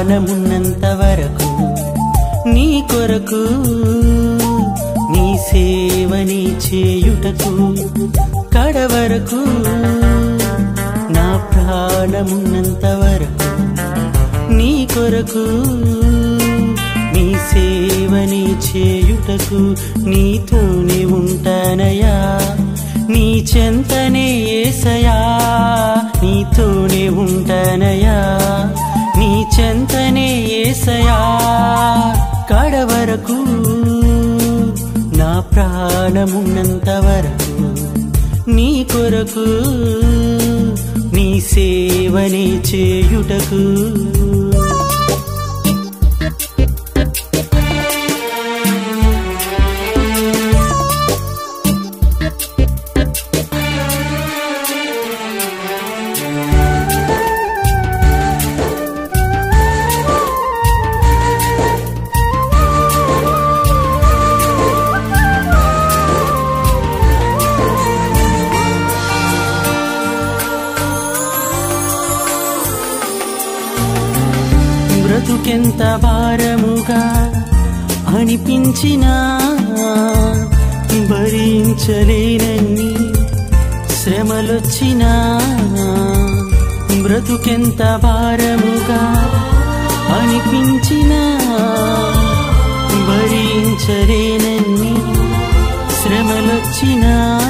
ప్రాణమున్నంత వరకు నీ కొరకు నీ సేవని చేయుటకు కడవరకు నా ప్రాణమున్నంత వరకు నీ కొరకు నీ సేవని చేయుటకు నీతోనే ఉంటానయా నీ చెంతనే ఏసయా నీతోనే ఉంటానయా నీ చెంతనే ఏసయా కడవరకు నా ప్రాణమున్నంత వరకు నీ కొరకు నీ సేవనే చేయుటకు బ్రతుకెంత భారముగా అనిపించినా భరించలేనన్ని శ్రమలొచ్చినా బ్రతుకెంత భారముగా అనిపించినా భరించలేనన్ని శ్రమలొచ్చినా